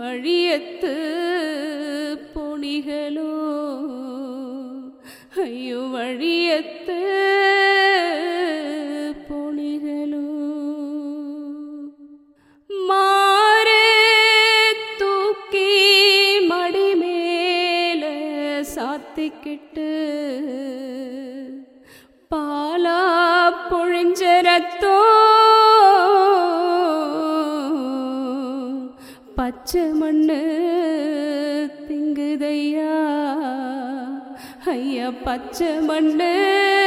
வழியத்து பொணிகளோ ஐயோ வழியத்து பொணிகளோ மாறு தூக்கி மடி மேல சாத்திக்கிட்டு பாலா பொழிஞ்சரத்தோ பச்சை மண்ணு திங்குதையா ஐயா பச்சை மண்ணு